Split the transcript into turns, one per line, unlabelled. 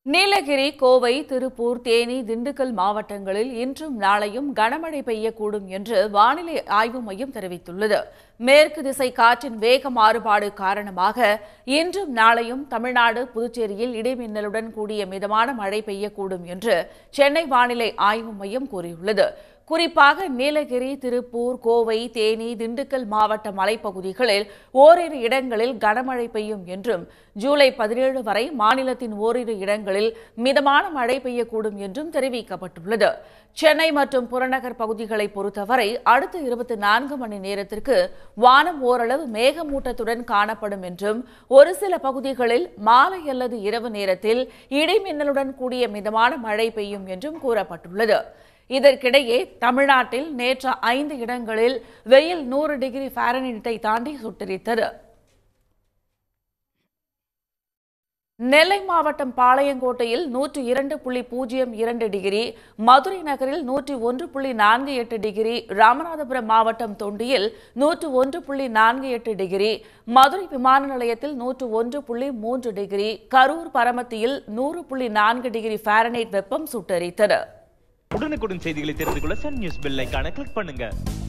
நீலகிரி கோவை திருப்பூர் தேனி திண்டுக்கல் மாவட்டங்களில் இன்றும் நாளையும் கனமழை பெய்யக்கூடும் என்று வானிலை ஆய்வு மையம் தெரிவித்துள்ளது மேற்கு திசை காற்றின் வேக மாறுபாடு காரணமாக இன்றும் நாளையும் தமிழ்நாடு புதுச்சேரியில் இடிமின்னலுடன் கூடிய மிதமான மழை பெய்யக்கூடும் என்று சென்னை வானிலை ஆய்வு மையம் கூறியுள்ளது குறிப்பாக நீலகிரி திருப்பூர் கோவை தேனி திண்டுக்கல் மாவட்ட மலைப்பகுதிகளில் ஓரிரு இடங்களில் கனமழை பெய்யும் என்றும் ஜூலை பதினேழு வரை மாநிலத்தின் ஓரிரு இடங்களில் மிதமான மழை பெய்யக்கூடும் என்றும் தெரிவிக்கப்பட்டுள்ளது சென்னை மற்றும் புறநகர் பகுதிகளை பொறுத்தவரை அடுத்த இருபத்தி நான்கு மணி நேரத்திற்கு வானம் ஓரளவு மேகமூட்டத்துடன் காணப்படும் என்றும் ஒரு சில பகுதிகளில் மாலை அல்லது இரவு நேரத்தில் இடிமின்னலுடன் கூடிய மிதமான மழை பெய்யும் என்றும் கூறப்பட்டுள்ளது இதற்கிடையே தமிழ்நாட்டில் நேற்று ஐந்து இடங்களில் வெயில் நூறு டிகிரி ஃபாரன்ஹீட்டை தாண்டி சுட்டரித்தது நெல்லை மாவட்டம் பாளையங்கோட்டையில் நூற்று இரண்டு புள்ளி பூஜ்ஜியம் இரண்டு டிகிரி மதுரை நகரில் நூற்றி ஒன்று புள்ளி நான்கு எட்டு டிகிரி ராமநாதபுரம் மாவட்டம் தொண்டியில் நூற்று ஒன்று புள்ளி நான்கு எட்டு டிகிரி மதுரை விமான நிலையத்தில் நூற்று ஒன்று புள்ளி மூன்று டிகிரி கரூர் பரமத்தியில் நூறு புள்ளி நான்கு டிகிரி ஃபாரனைட் வெப்பம் சுட்டரித்தது
உடனுக்குடன் செய்திகளை தெரிந்து கொள்ள சன் நியூஸ் பெல் ஐகானை கிளிக் பண்ணுங்க